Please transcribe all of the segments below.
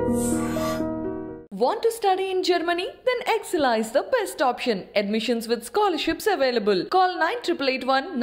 Want to study in Germany? Then Excella is the best option. Admissions with scholarships available. Call 9881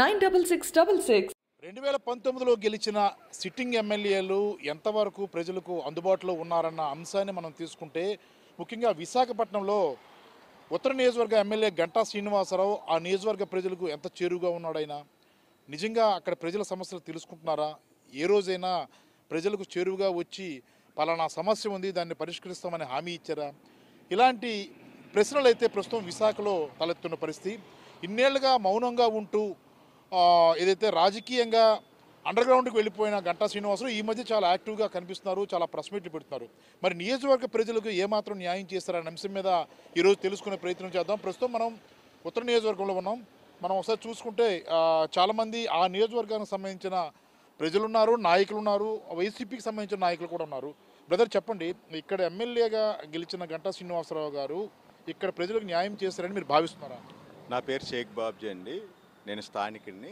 96666. రెండు వేల పంతొమ్మిదిలో గెలిచిన sitting ఎమ్మెల్యేలు ఎంతవరకు ప్రజలకు అందుబాటులో ఉన్నారన్న అంశాన్ని మనం తీసుకుంటే ముఖ్యంగా విశాఖపట్నంలో ఉత్తర నియోజకవర్గ ఎమ్మెల్యే గంటా శ్రీనివాసరావు ఆ నియోజకవర్గ ప్రజలకు ఎంత చేరువుగా ఉన్నాడైనా నిజంగా అక్కడ ప్రజల సమస్యలు తెలుసుకుంటున్నారా ఏ రోజైనా ప్రజలకు చేరువుగా వచ్చి పలానా సమస్య ఉంది దాన్ని పరిష్కరిస్తామని హామీ ఇచ్చారా ఇలాంటి ప్రశ్నలు అయితే ప్రస్తుతం విశాఖలో తలెత్తున్న పరిస్థితి ఇన్నేళ్లుగా మౌనంగా ఉంటూ ఆ, ఏదైతే రాజకీయంగా అండర్ గ్రౌండ్కి వెళ్ళిపోయిన గంటా శ్రీనివాసరావు ఈ మధ్య చాలా యాక్టివ్గా కనిపిస్తున్నారు చాలా ప్రెస్ మీట్లు పెడుతున్నారు మరి నియోజకవర్గ ప్రజలకు ఏమాత్రం న్యాయం చేస్తారనే అంశం మీద ఈరోజు తెలుసుకునే ప్రయత్నం చేద్దాం ప్రస్తుతం మనం ఉత్తర నియోజకవర్గంలో ఉన్నాం మనం ఒకసారి చూసుకుంటే ఆ, చాలామంది ఆ నియోజకవర్గానికి సంబంధించిన ప్రజలు ఉన్నారు నాయకులు ఉన్నారు వైసీపీకి సంబంధించిన నాయకులు కూడా ఉన్నారు బ్రదర్ చెప్పండి ఇక్కడ ఎమ్మెల్యేగా గెలిచిన గంటా శ్రీనివాసరావు గారు ఇక్కడ ప్రజలకు న్యాయం చేస్తారని మీరు భావిస్తున్నారా నా పేరు షేక్ బాబ్జీ అండి నేను స్థానికుడిని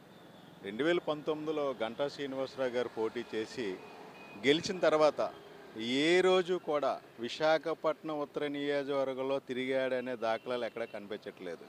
రెండు వేల పంతొమ్మిదిలో గంటా శ్రీనివాసరావు గారు పోటీ చేసి గెలిచిన తర్వాత ఏ రోజు కూడా విశాఖపట్నం ఉత్తర నియోజకవర్గంలో తిరిగాడనే దాఖలాలు ఎక్కడ కనిపించట్లేదు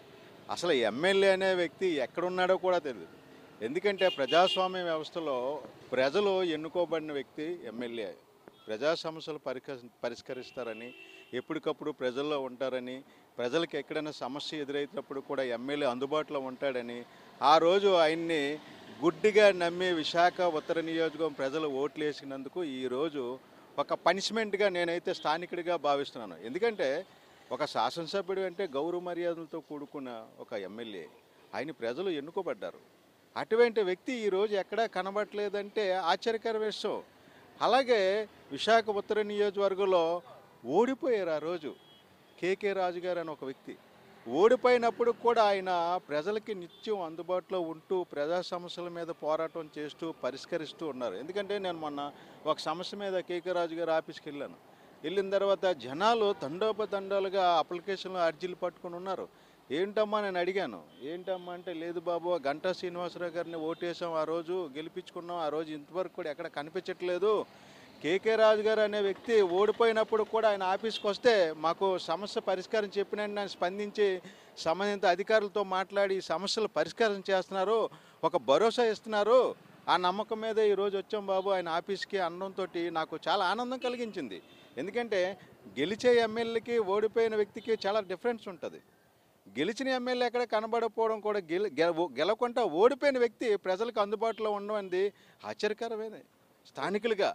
అసలు ఎమ్మెల్యే అనే వ్యక్తి ఎక్కడున్నాడో కూడా తెలియదు ఎందుకంటే ప్రజాస్వామ్య వ్యవస్థలో ప్రజలు ఎన్నుకోబడిన వ్యక్తి ఎమ్మెల్యే ప్రజా సమస్యలు పరిక పరిష్కరిస్తారని ఎప్పటికప్పుడు ప్రజల్లో ఉంటారని ప్రజలకు ఎక్కడైనా సమస్య ఎదురైనప్పుడు కూడా ఎమ్మెల్యే అందుబాటులో ఉంటాడని ఆ రోజు ఆయన్ని గుడ్డిగా నమ్మి విశాఖ ఉత్తర నియోజకవర్గం ప్రజలు ఓట్లు వేసినందుకు ఈరోజు ఒక పనిష్మెంట్గా నేనైతే స్థానికుడిగా భావిస్తున్నాను ఎందుకంటే ఒక శాసనసభ్యుడు అంటే గౌరవ మర్యాదలతో కూడుకున్న ఒక ఎమ్మెల్యే ఆయన ప్రజలు ఎన్నుకోబడ్డారు అటువంటి వ్యక్తి ఈరోజు ఎక్కడా కనబడలేదంటే ఆశ్చర్యకర విషయం అలాగే విశాఖ ఉత్తర నియోజకవర్గంలో ఓడిపోయారు ఆ రోజు కేకే రాజు గారు అని ఒక వ్యక్తి ఓడిపోయినప్పుడు కూడా ఆయన ప్రజలకి నిత్యం అందుబాటులో ఉంటూ ప్రజా సమస్యల మీద పోరాటం చేస్తూ పరిష్కరిస్తూ ఉన్నారు ఎందుకంటే నేను మొన్న ఒక సమస్య మీద కేకే రాజు గారి ఆఫీస్కి వెళ్ళాను వెళ్ళిన తర్వాత జనాలు తండోపతండాలుగా అప్లికేషన్లు అర్జీలు పట్టుకొని ఉన్నారు ఏంటమ్మా నేను అడిగాను ఏంటమ్మా అంటే లేదు బాబు గంటా శ్రీనివాసరావు గారిని ఓటేసాం ఆ రోజు గెలిపించుకున్నాం ఆ రోజు ఇంతవరకు కూడా ఎక్కడ కనిపించట్లేదు కేకే రాజు గారు అనే వ్యక్తి ఓడిపోయినప్పుడు కూడా ఆయన ఆఫీస్కి వస్తే మాకు సమస్య పరిష్కారం చెప్పిన ఆయన స్పందించి సంబంధిత అధికారులతో మాట్లాడి ఈ సమస్యలు పరిష్కారం చేస్తున్నారు ఒక భరోసా ఇస్తున్నారు ఆ నమ్మకం మీద ఈరోజు వచ్చాం బాబు ఆయన ఆఫీస్కి అనడంతో నాకు చాలా ఆనందం కలిగించింది ఎందుకంటే గెలిచే ఎమ్మెల్యేకి ఓడిపోయిన వ్యక్తికి చాలా డిఫరెన్స్ ఉంటుంది గెలిచిన ఎమ్మెల్యే ఎక్కడ కనబడకపోవడం కూడా గెల గెల- గెలవకుండా ఓడిపోయిన వ్యక్తి ప్రజలకు అందుబాటులో ఉండడం అనేది ఆశ్చర్యకరమైన స్థానికులుగా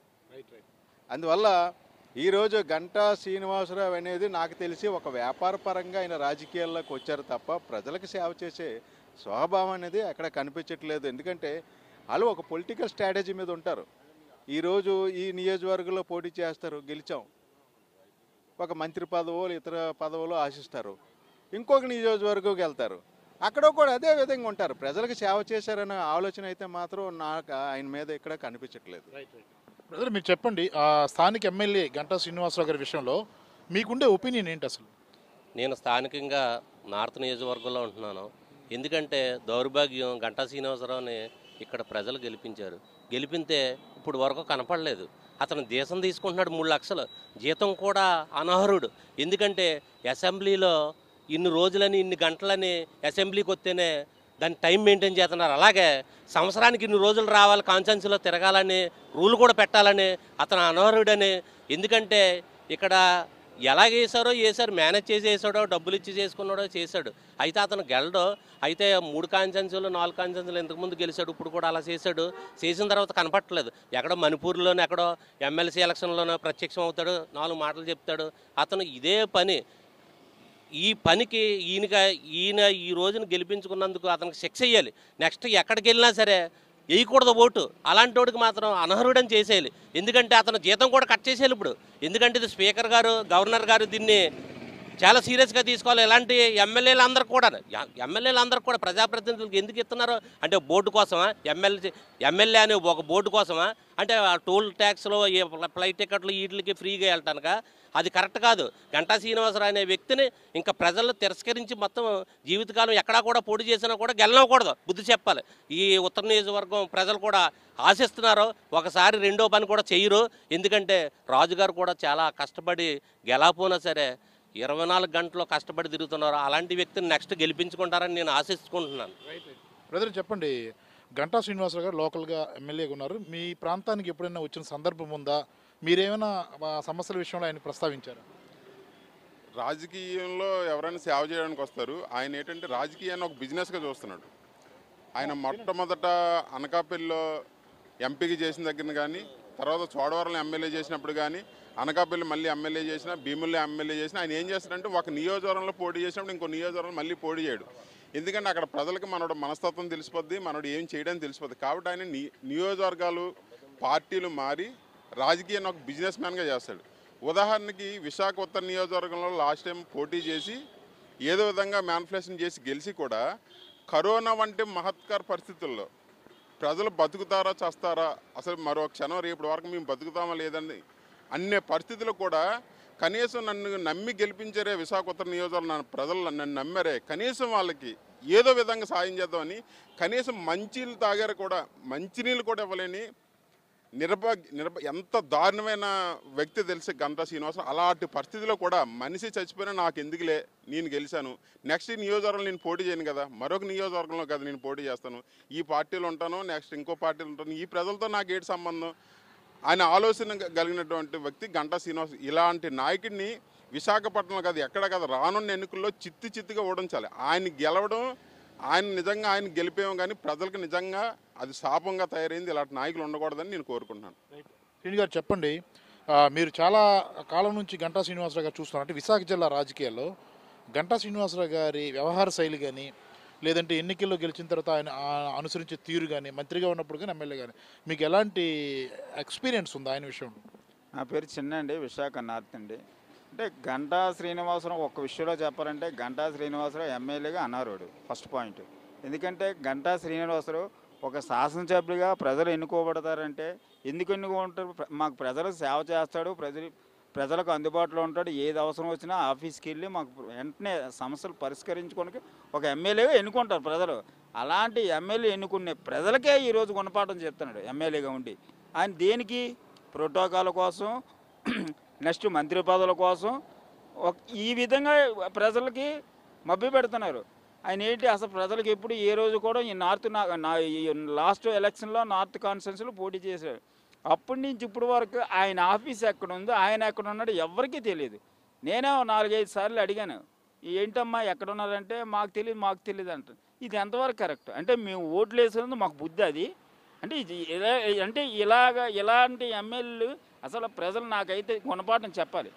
అందువల్ల ఈరోజు గంటా శ్రీనివాసరావు అనేది నాకు తెలిసి ఒక వ్యాపార పరంగా ఆయన రాజకీయాల్లోకి వచ్చారు తప్ప ప్రజలకు సేవ చేసే స్వభావం అనేది అక్కడ కనిపించట్లేదు ఎందుకంటే వాళ్ళు ఒక పొలిటికల్ స్ట్రాటజీ మీద ఉంటారు ఈరోజు ఈ నియోజకవర్గంలో పోటీ చేస్తారు గెలిచాం ఒక మంత్రి పదవో ఇతర పదవులో ఆశిస్తారు ఇంకొక నియోజకవర్గంకి వెళ్తారు అక్కడ కూడా అదే విధంగా ఉంటారు ప్రజలకు సేవ చేశారనే ఆలోచన అయితే మాత్రం నాకు ఆయన మీద ఇక్కడ కనిపించట్లేదు బ్రదర్ మీరు చెప్పండి ఆ స్థానిక ఎమ్మెల్యే గంటా శ్రీనివాసరావు గారి విషయంలో మీకుండే ఒపీనియన్ ఏంటి అసలు నేను స్థానికంగా నార్త్ నియోజకవర్గంలో ఉంటున్నాను ఎందుకంటే దౌర్భాగ్యం గంటా శ్రీనివాసరావుని ఇక్కడ ప్రజలు గెలిపించారు గెలిపితే ఇప్పుడు వరకు కనపడలేదు అతను దేశం తీసుకుంటున్నాడు మూడు లక్షలు జీతం కూడా అనర్హుడు ఎందుకంటే అసెంబ్లీలో ఇన్ని రోజులని ఇన్ని గంటలని అసెంబ్లీకి వస్తేనే దాని టైం మెయింటైన్ చేస్తున్నారు అలాగే సంవత్సరానికి ఇన్ని రోజులు రావాలి కాన్సెన్స్లో తిరగాలని రూల్ కూడా పెట్టాలని అతను అనర్హుడని ఎందుకంటే ఇక్కడ ఎలాగ వేసారో వేసారు మేనేజ్ చేసి వేసాడో డబ్బులు ఇచ్చి చేసుకున్నాడో చేశాడు అయితే అతను గెలడో అయితే మూడు కాన్సెన్సులు నాలుగు కాన్సెన్సులు ఇంతకుముందు గెలిచాడు ఇప్పుడు కూడా అలా చేశాడు చేసిన తర్వాత కనపట్టలేదు ఎక్కడో మణిపూర్లోనే ఎక్కడో ఎమ్మెల్సీ ఎలక్షన్లోనో ప్రత్యక్షం అవుతాడు నాలుగు మాటలు చెప్తాడు అతను ఇదే పని ఈ పనికి ఈయనగా ఈయన ఈ రోజున గెలిపించుకున్నందుకు అతనికి శిక్ష వేయాలి నెక్స్ట్ ఎక్కడికి వెళ్ళినా సరే వేయకూడదు ఓటు అలాంటి వాడికి మాత్రం అనర్హుడని చేసేయాలి ఎందుకంటే అతను జీతం కూడా కట్ చేసేయాలి ఇప్పుడు ఎందుకంటే ఇది స్పీకర్ గారు గవర్నర్ గారు దీన్ని చాలా సీరియస్గా తీసుకోవాలి ఇలాంటి ఎమ్మెల్యేలు అందరూ కూడా ఎమ్మెల్యేలు అందరూ కూడా ప్రజాప్రతినిధులకు ఎందుకు ఇస్తున్నారు అంటే బోర్డు కోసమా ఎమ్మెల్యే ఎమ్మెల్యే అనే ఒక బోర్డు కోసమా అంటే ఆ టోల్ ట్యాక్స్లో ఈ ఫ్లైట్ టికెట్లు వీటికి ఫ్రీగా వెళ్ళటానిక అది కరెక్ట్ కాదు గంటా శ్రీనివాసరావు అనే వ్యక్తిని ఇంకా ప్రజలు తిరస్కరించి మొత్తం జీవితకాలం ఎక్కడా కూడా పోటీ చేసినా కూడా గెలవకూడదు బుద్ధి చెప్పాలి ఈ ఉత్తర నియోజకవర్గం ప్రజలు కూడా ఆశిస్తున్నారు ఒకసారి రెండో పని కూడా చేయరు ఎందుకంటే రాజుగారు కూడా చాలా కష్టపడి గెలకపోయినా సరే ఇరవై నాలుగు గంటలు కష్టపడి తిరుగుతున్నారు అలాంటి వ్యక్తిని నెక్స్ట్ గెలిపించుకుంటారని నేను ఆశించుకుంటున్నాను బ్రదర్ చెప్పండి గంటా శ్రీనివాసరావు గారు లోకల్గా ఎమ్మెల్యేగా ఉన్నారు మీ ప్రాంతానికి ఎప్పుడైనా వచ్చిన సందర్భం ఉందా మీరేమైనా ఆ సమస్యల విషయంలో ఆయన ప్రస్తావించారు రాజకీయంలో ఎవరైనా సేవ చేయడానికి వస్తారు ఆయన ఏంటంటే రాజకీయాన్ని ఒక బిజినెస్గా చూస్తున్నాడు ఆయన మొట్టమొదట అనకాపల్లిలో ఎంపీకి చేసిన దగ్గర కానీ తర్వాత చోడవరంలో ఎమ్మెల్యే చేసినప్పుడు కానీ అనకాపల్లి మళ్ళీ ఎమ్మెల్యే చేసిన భీముల్లో ఎమ్మెల్యే చేసిన ఆయన ఏం చేస్తాడంటే ఒక నియోజకవర్గంలో పోటీ చేసినప్పుడు ఇంకో నియోజకవర్గం మళ్ళీ పోటీ చేయడు ఎందుకంటే అక్కడ ప్రజలకు మనోడు మనస్తత్వం తెలిసిపోద్ది మనోడు ఏం చేయడానికి తెలిసిపోద్ది కాబట్టి ఆయన ని- నియోజకవర్గాలు పార్టీలు మారి రాజకీయాన్ని ఒక బిజినెస్ మ్యాన్గా చేస్తాడు ఉదాహరణకి విశాఖ ఉత్తర నియోజకవర్గంలో లాస్ట్ టైం పోటీ చేసి ఏదో విధంగా మ్యానిఫెస్టేషన్ చేసి గెలిచి కూడా కరోనా వంటి మహత్కర పరిస్థితుల్లో ప్రజలు బతుకుతారా చస్తారా అసలు మరో క్షణం రేపటి వరకు మేము బతుకుతామా లేదని అనే పరిస్థితులు కూడా కనీసం నన్ను నమ్మి గెలిపించారే విశాఖ ఉత్తర నియోజకవర్గం నన్ను ప్రజలు నన్ను నమ్మారే కనీసం వాళ్ళకి ఏదో విధంగా సాయం చేద్దామని కనీసం మంచినీళ్ళు తాగారు కూడా మంచినీళ్ళు కూడా ఇవ్వలేని నిర్భ నిర్భ ఎంత దారుణమైన వ్యక్తి తెలిసి గంటా శ్రీనివాసరావు అలాంటి పరిస్థితిలో కూడా మనిషి చచ్చిపోయినా నాకు ఎందుకులే నేను గెలిచాను నెక్స్ట్ నియోజకవర్గంలో నేను పోటీ చేయను కదా మరొక నియోజకవర్గంలో కదా నేను పోటీ చేస్తాను ఈ పార్టీలో ఉంటాను నెక్స్ట్ ఇంకో పార్టీలో ఉంటాను ఈ ప్రజలతో నాకు ఏంటి సంబంధం ఆయన ఆలోచన కలిగినటువంటి వ్యక్తి గంటా శ్రీనివాస్ ఇలాంటి నాయకుడిని విశాఖపట్నంలో కాదు ఎక్కడ కాదు రానున్న ఎన్నికల్లో చిత్తి చిత్తుగా ఓడించాలి ఆయన గెలవడం ఆయన నిజంగా ఆయన గెలిపేమో కానీ ప్రజలకు నిజంగా అది శాపంగా తయారైంది ఇలాంటి నాయకులు ఉండకూడదని నేను కోరుకుంటున్నాను శ్రీని గారు చెప్పండి ఆ, మీరు చాలా కాలం నుంచి గంటా శ్రీనివాసరావు గారు చూస్తున్నారు అంటే విశాఖ జిల్లా రాజకీయాల్లో గంటా శ్రీనివాసరావు గారి వ్యవహార శైలి కానీ లేదంటే ఎన్నికల్లో గెలిచిన తర్వాత ఆయన ఆ, అనుసరించే తీరు కానీ మంత్రిగా ఉన్నప్పుడు కానీ ఎమ్మెల్యే కానీ మీకు ఎలాంటి ఎక్స్పీరియన్స్ ఉంది ఆయన విషయంలో నా పేరు చిన్న అండి విశాఖ నార్త్ అండి అంటే గంటా శ్రీనివాసరావు ఒక విషయంలో చెప్పాలంటే గంటా శ్రీనివాసరావు ఎమ్మెల్యేగా అనారోడు ఫస్ట్ పాయింట్ ఎందుకంటే గంటా శ్రీనివాసరావు ఒక శాసనసభ్యుడిగా ప్రజలు ఎన్నుకోబడతారంటే ఎందుకు ఎన్నుకుంటారు ప్ర- మాకు ప్రజలకు సేవ చేస్తాడు ప్రజలు ప్రజలకు అందుబాటులో ఉంటాడు ఏది అవసరం వచ్చినా ఆఫీస్కి వెళ్ళి మాకు వెంటనే సమస్యలు పరిష్కరించుకోవడానికి ఒక ఎమ్మెల్యేగా ఎన్నుకుంటారు ప్రజలు అలాంటి ఎమ్మెల్యే ఎన్నుకునే ప్రజలకే ఈరోజు గుణపాఠం చెప్తున్నాడు ఎమ్మెల్యేగా ఉండి ఆయన దేనికి ప్రోటోకాల్ కోసం నెక్స్ట్ మంత్రి పదవుల కోసం ఒక- ఈ విధంగా ప్రజలకి మభ్య పెడుతున్నారు ఆయన ఏంటి అసలు ప్రజలకు ఎప్పుడు ఏ రోజు కూడా ఈ నార్త్ నా- నా ఈ లాస్ట్ ఎలక్షన్లో నార్త్ కాన్స్టిట్యున్సీలో పోటీ చేశారు అప్పటి నుంచి ఇప్పటి వరకు ఆయన ఆఫీస్ ఎక్కడ ఉందో ఆయన ఎక్కడ ఉన్నాడో ఎవరికీ తెలియదు నేనే ఓ నాలుగైదు సార్లు అడిగాను ఏంటమ్మా ఎక్కడ ఉన్నారంటే మాకు తెలియదు మాకు తెలియదు అంట ఇది ఎంతవరకు కరెక్ట్ అంటే మేము ఓట్లు వేసినందుకు మాకు బుద్ధి అది అంటే ఇది ఇలా అంటే ఇలాగ ఇలాంటి ఎమ్మెల్యేలు అసలు ప్రజలు నాకైతే గుణపాఠం చెప్పాలి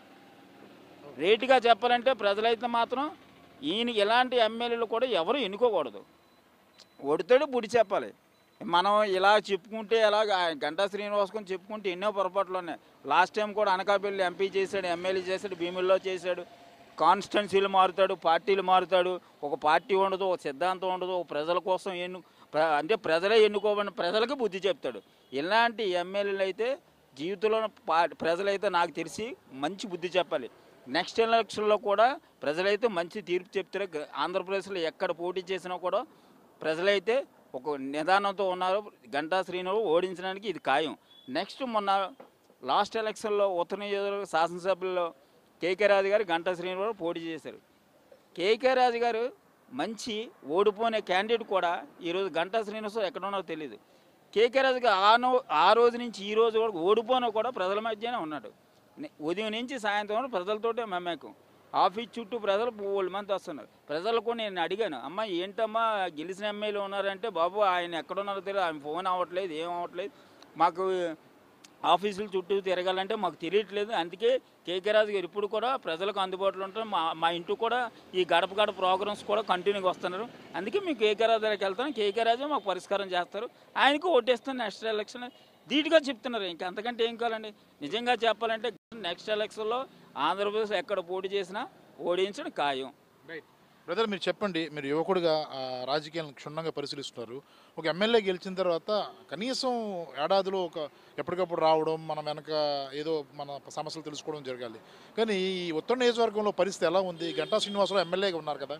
రేటుగా చెప్పాలంటే ప్రజలైతే మాత్రం ఈయన ఇలాంటి ఎమ్మెల్యేలు కూడా ఎవరు ఎన్నుకోకూడదు ఒడితోడు బుడి చెప్పాలి మనం ఇలా చెప్పుకుంటే ఎలాగ ఆయన గంటా శ్రీనివాసకం చెప్పుకుంటే ఎన్నో పొరపాట్లు ఉన్నాయి లాస్ట్ టైం కూడా అనకాపల్లి ఎంపీ చేశాడు ఎమ్మెల్యే చేశాడు భీముల్లో చేశాడు కాన్స్టిట్యున్సీలు మారుతాడు పార్టీలు మారుతాడు ఒక పార్టీ ఉండదు ఒక సిద్ధాంతం ఉండదు ఒక ప్రజల కోసం ఎన్ను ప్ర- అంటే ప్రజలే ఎన్నుకోబడిన ప్రజలకు బుద్ధి చెప్తాడు ఇలాంటి ఎమ్మెల్యేలు అయితే జీవితంలో పా ప్రజలైతే నాకు తెలిసి మంచి బుద్ధి చెప్పాలి నెక్స్ట్ ఎలక్షన్లో కూడా ప్రజలైతే మంచి తీర్పు చెప్తారు గ- ఆంధ్రప్రదేశ్లో ఎక్కడ పోటీ చేసినా కూడా ప్రజలైతే ఒక నిదానంతో ఉన్నారు గంటా శ్రీను ఓడించడానికి ఇది ఖాయం నెక్స్ట్ మొన్న లాస్ట్ ఎలక్షన్లో ఉత్తర నియోజకవర్గ శాసనసభ్యుల్లో కేకే రాజు గారు గంటా శ్రీనివారు పోటీ చేశారు కేకే రాజు గారు మంచి ఓడిపోయిన క్యాండిడేట్ కూడా ఈరోజు గంటా శ్రీనివాసరావు ఎక్కడ ఉన్నారో తెలియదు కేకే రాజు గారు ఆ నో ఆ రోజు నుంచి ఈ రోజు వరకు ఓడిపోయినా కూడా ప్రజల మధ్యనే ఉన్నాడు నే- ఉదయం నుంచి సాయంత్రం వరకు ప్రజలతోటే మమేకం ఆఫీస్ చుట్టూ ప్రజలు బోల్డ్ మంది వస్తున్నారు ప్రజలకు నేను అడిగాను అమ్మ ఏంటమ్మా గెలిచిన ఎమ్మెల్యే ఉన్నారంటే బాబు ఆయన ఎక్కడ ఉన్నారో తెలియదు ఆయన ఫోన్ అవ్వట్లేదు ఏం అవ్వట్లేదు మాకు ఆఫీసుల చుట్టూ తిరగాలంటే మాకు తెలియట్లేదు అందుకే కేకే రాజు గారు ఇప్పుడు కూడా ప్రజలకు అందుబాటులో ఉంటారు మా మా ఇంటికి కూడా ఈ గడప గడప ప్రోగ్రామ్స్ కూడా కంటిన్యూగా వస్తున్నారు అందుకే మేము కేకే రాజు దగ్గరికి వెళ్తాం కేకే రాజు మాకు పరిష్కారం చేస్తారు ఆయనకు ఓటేస్తాను నెక్స్ట్ ఎలక్షన్ ధీటుగా చెప్తున్నారు ఇంకా అంతకంటే ఏం కావాలండి నిజంగా చెప్పాలంటే నెక్స్ట్ ఎలక్షన్లో ఆంధ్రప్రదేశ్ ఎక్కడ పోటీ చేసినా ఓడించడం ఖాయం బ్రదర్ మీరు చెప్పండి మీరు యువకుడిగా ఆ, రాజకీయాలను క్షుణ్ణంగా పరిశీలిస్తున్నారు ఒక ఎమ్మెల్యే గెలిచిన తర్వాత కనీసం ఏడాదిలో ఒక ఎప్పటికప్పుడు రావడం మన వెనక ఏదో మన సమస్యలు తెలుసుకోవడం జరగాలి కానీ ఈ ఉత్తర నియోజకవర్గంలో పరిస్థితి ఎలా ఉంది గంటా శ్రీనివాసరావు ఎమ్మెల్యేగా ఉన్నారు కదా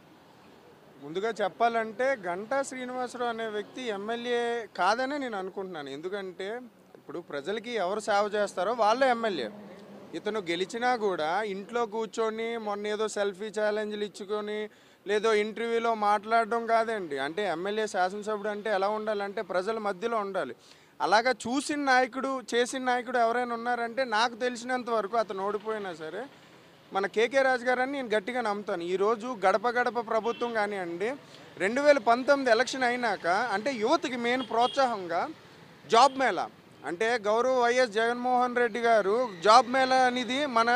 ముందుగా చెప్పాలంటే గంటా శ్రీనివాసరావు అనే వ్యక్తి ఎమ్మెల్యే కాదనే నేను అనుకుంటున్నాను ఎందుకంటే ఇప్పుడు ప్రజలకి ఎవరు సేవ చేస్తారో వాళ్ళే ఎమ్మెల్యే ఇతను గెలిచినా కూడా ఇంట్లో కూర్చొని మొన్న ఏదో సెల్ఫీ ఛాలెంజ్లు ఇచ్చుకొని లేదో ఇంటర్వ్యూలో మాట్లాడడం కాదండి అంటే ఎమ్మెల్యే శాసనసభ్యుడు అంటే ఎలా ఉండాలంటే ప్రజల మధ్యలో ఉండాలి అలాగా చూసిన నాయకుడు చేసిన నాయకుడు ఎవరైనా ఉన్నారంటే నాకు తెలిసినంత వరకు అతను ఓడిపోయినా సరే మన కేకే రాజు గారని నేను గట్టిగా నమ్ముతాను ఈరోజు గడప గడప ప్రభుత్వం కానివ్వండి రెండు వేల పంతొమ్మిది ఎలక్షన్ అయినాక అంటే యువతకి మెయిన్ ప్రోత్సాహంగా జాబ్ మేళా అంటే గౌరవ వైఎస్ జగన్మోహన్ రెడ్డి గారు జాబ్ మేళా అనేది మన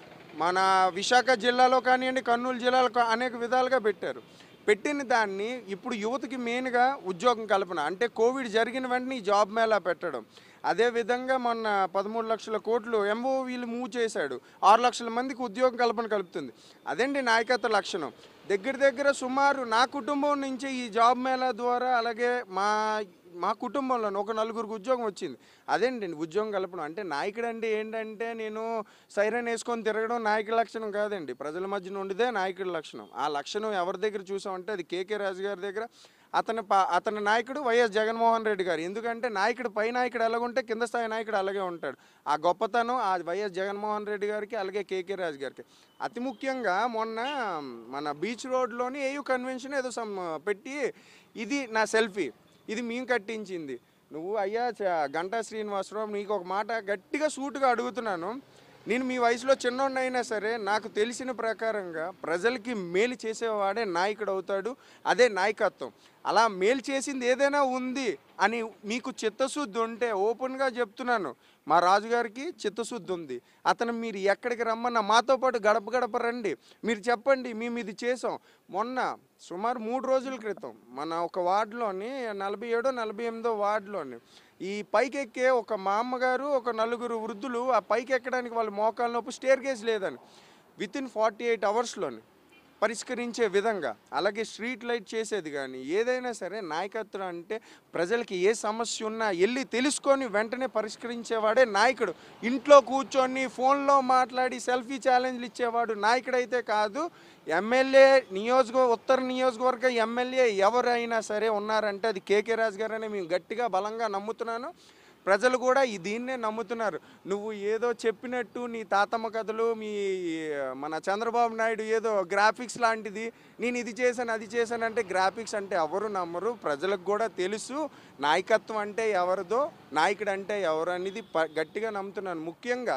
మన విశాఖ జిల్లాలో కానివ్వండి కర్నూలు జిల్లాలో కా- అనేక విధాలుగా పెట్టారు పెట్టిన దాన్ని ఇప్పుడు యువతకి మెయిన్గా ఉద్యోగం కల్పన అంటే కోవిడ్ జరిగిన వెంటనే ఈ జాబ్ మేళా పెట్టడం అదే విధంగా మొన్న పదమూడు లక్షల కోట్లు ఎంఓవీలు మూవ్ చేశాడు ఆరు లక్షల మందికి ఉద్యోగం కల్పన కలుపుతుంది అదండి నాయకత్వ లక్షణం దగ్గర దగ్గర సుమారు నా కుటుంబం నుంచి ఈ జాబ్ మేళా ద్వారా అలాగే మా మా కుటుంబంలో ఒక నలుగురికి ఉద్యోగం వచ్చింది అదేంటి ఉద్యోగం కలపడం అంటే నాయకుడు అంటే ఏంటంటే నేను సైరన్ వేసుకొని తిరగడం నాయకుడి లక్షణం కాదండి ప్రజల మధ్య నుండిదే నాయకుడి లక్షణం ఆ లక్షణం ఎవరి దగ్గర చూసామంటే అది కేకే రాజు గారి దగ్గర అతని పా అతని నాయకుడు వైఎస్ జగన్మోహన్ రెడ్డి గారు ఎందుకంటే నాయకుడు పై నాయకుడు ఎలాగుంటే కింద స్థాయి నాయకుడు అలాగే ఉంటాడు ఆ గొప్పతనం ఆ వైఎస్ జగన్మోహన్ రెడ్డి గారికి అలాగే కేకే రాజు గారికి అతి ముఖ్యంగా మొన్న మన బీచ్ రోడ్లోని ఏయూ కన్వెన్షన్ ఏదో సమ్ పెట్టి ఇది నా సెల్ఫీ ఇది మేము కట్టించింది నువ్వు అయ్యా చ- గంటా శ్రీనివాసరావు నీకు ఒక మాట గట్టిగా సూటుగా అడుగుతున్నాను నేను మీ వయసులో చిన్నోడిని అయినా సరే నాకు తెలిసిన ప్రకారంగా ప్రజలకి మేలు చేసేవాడే నాయకుడు అవుతాడు అదే నాయకత్వం అలా మేలు చేసింది ఏదైనా ఉంది అని మీకు చిత్తశుద్ధి ఉంటే ఓపెన్గా చెప్తున్నాను మా రాజుగారికి చిత్తశుద్ధి ఉంది అతను మీరు ఎక్కడికి రమ్మన్నా మాతో పాటు గడప గడప రండి మీరు చెప్పండి మేము ఇది చేసాం మొన్న సుమారు మూడు రోజుల క్రితం మన ఒక వార్డులోని నలభై ఏడో నలభై ఎనిమిదో వార్డులోని ఈ పైకి ఎక్కే ఒక మా అమ్మగారు ఒక నలుగురు వృద్ధులు ఆ పైకి ఎక్కడానికి వాళ్ళ మోకాల నొప్పి స్టేర్ కేస్ లేదని విత్ ఇన్ ఫార్టీ ఎయిట్ అవర్స్లోని పరిష్కరించే విధంగా అలాగే స్ట్రీట్ లైట్ చేసేది కానీ ఏదైనా సరే నాయకత్వం అంటే ప్రజలకి ఏ సమస్య ఉన్నా వెళ్ళి తెలుసుకొని వెంటనే పరిష్కరించేవాడే నాయకుడు ఇంట్లో కూర్చొని ఫోన్లో మాట్లాడి సెల్ఫీ ఛాలెంజ్లు ఇచ్చేవాడు నాయకుడైతే కాదు ఎమ్మెల్యే నియోజక ఉత్తర నియోజకవర్గ ఎమ్మెల్యే ఎవరైనా సరే ఉన్నారంటే అది కేకే రాజు గారని మేము గట్టిగా బలంగా నమ్ముతున్నాను ప్రజలు కూడా ఈ దీన్నే నమ్ముతున్నారు నువ్వు ఏదో చెప్పినట్టు నీ తాతమ్మ కథలు మీ మన చంద్రబాబు నాయుడు ఏదో గ్రాఫిక్స్ లాంటిది నేను ఇది చేశాను అది చేశాను అంటే గ్రాఫిక్స్ అంటే ఎవరు నమ్మరు ప్రజలకు కూడా తెలుసు నాయకత్వం అంటే ఎవరిదో నాయకుడు అంటే ఎవరు అనేది ప- గట్టిగా నమ్ముతున్నాను ముఖ్యంగా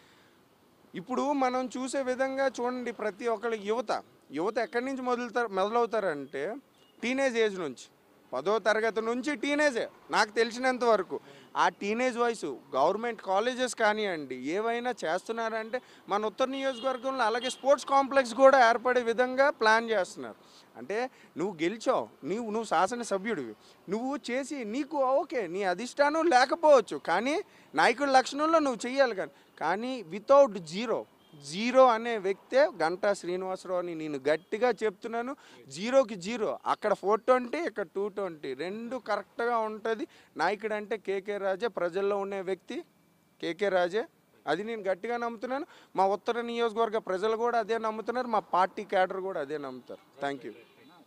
ఇప్పుడు మనం చూసే విధంగా చూడండి ప్రతి ఒక్కరి యువత యువత ఎక్కడి నుంచి మొదలుతారు మొదలవుతారంటే టీనేజ్ ఏజ్ నుంచి పదో తరగతి నుంచి టీనేజే నాకు తెలిసినంత వరకు ఆ టీనేజ్ వయసు గవర్నమెంట్ కాలేజెస్ కానివ్వండి ఏవైనా చేస్తున్నారంటే మన ఉత్తర నియోజకవర్గంలో అలాగే స్పోర్ట్స్ కాంప్లెక్స్ కూడా ఏర్పడే విధంగా ప్లాన్ చేస్తున్నారు అంటే నువ్వు గెలిచావు నీవు నువ్వు శాసనసభ్యుడివి నువ్వు చేసి నీకు ఓకే నీ అధిష్టానం లేకపోవచ్చు కానీ నాయకుడి లక్షణంలో నువ్వు చెయ్యాలి కానీ కానీ వితౌట్ జీరో జీరో అనే వ్యక్తే గంటా శ్రీనివాసరావు అని నేను గట్టిగా చెప్తున్నాను జీరోకి జీరో అక్కడ ఫోర్ ట్వంటీ ఇక్కడ టూ ట్వంటీ రెండు కరెక్ట్గా ఉంటుంది నాయకుడు అంటే కేకే రాజే ప్రజల్లో ఉండే వ్యక్తి కేకే రాజే అది నేను గట్టిగా నమ్ముతున్నాను మా ఉత్తర నియోజకవర్గ ప్రజలు కూడా అదే నమ్ముతున్నారు మా పార్టీ క్యాడర్ కూడా అదే నమ్ముతారు థ్యాంక్ యూ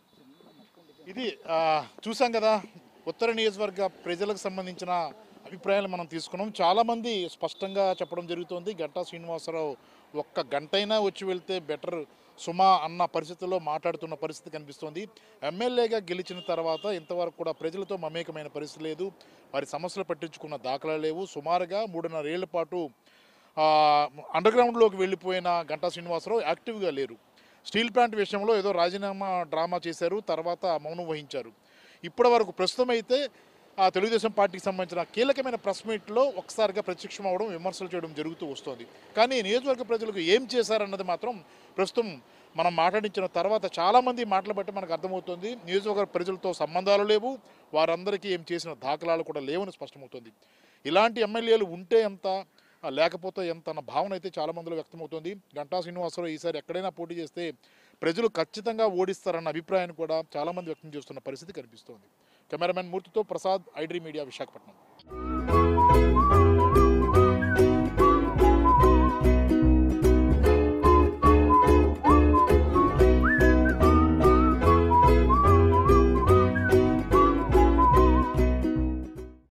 ఇది ఆ, చూసాం కదా ఉత్తర నియోజకవర్గ ప్రజలకు సంబంధించిన అభిప్రాయాలు మనం తీసుకున్నాం చాలామంది స్పష్టంగా చెప్పడం జరుగుతుంది గంటా శ్రీనివాసరావు ఒక్క గంటైనా వచ్చి వెళ్తే బెటర్ సుమా అన్న పరిస్థితుల్లో మాట్లాడుతున్న పరిస్థితి కనిపిస్తోంది ఎమ్మెల్యేగా గెలిచిన తర్వాత ఇంతవరకు కూడా ప్రజలతో మమేకమైన పరిస్థితి లేదు వారి సమస్యలు పట్టించుకున్న దాఖలాలు లేవు సుమారుగా మూడున్నర ఏళ్ల పాటు ఆ, అండర్ గ్రౌండ్లోకి వెళ్ళిపోయిన గంటా శ్రీనివాసరావు యాక్టివ్గా లేరు స్టీల్ ప్లాంట్ విషయంలో ఏదో రాజీనామా డ్రామా చేశారు తర్వాత మౌనం వహించారు ఇప్పటి వరకు ప్రస్తుతం అయితే ఆ తెలుగుదేశం పార్టీకి సంబంధించిన కీలకమైన ప్రెస్ మీట్లో ఒకసారిగా ప్రత్యక్షం అవడం విమర్శలు చేయడం జరుగుతూ వస్తుంది కానీ నియోజకవర్గ ప్రజలకు ఏం చేశారన్నది మాత్రం ప్రస్తుతం మనం మాట్లాడించిన తర్వాత చాలామంది మాటలు బట్టి మనకు అర్థమవుతుంది నియోజకవర్గ ప్రజలతో సంబంధాలు లేవు వారందరికీ ఏం చేసిన దాఖలాలు కూడా లేవని స్పష్టమవుతుంది ఇలాంటి ఎమ్మెల్యేలు ఉంటే ఎంత ఆ, లేకపోతే ఎంత అన్న భావన అయితే చాలా మందిలో వ్యక్తమవుతోంది గంటా శ్రీనివాసరావు ఈసారి ఎక్కడైనా పోటీ చేస్తే ప్రజలు ఖచ్చితంగా ఓడిస్తారన్న అభిప్రాయాన్ని కూడా చాలామంది వ్యక్తం చేస్తున్న పరిస్థితి కనిపిస్తోంది కెమెరామెన్ మూర్తితో ప్రసాద్ ఐడ్రీ మీడియా విశాఖపట్నం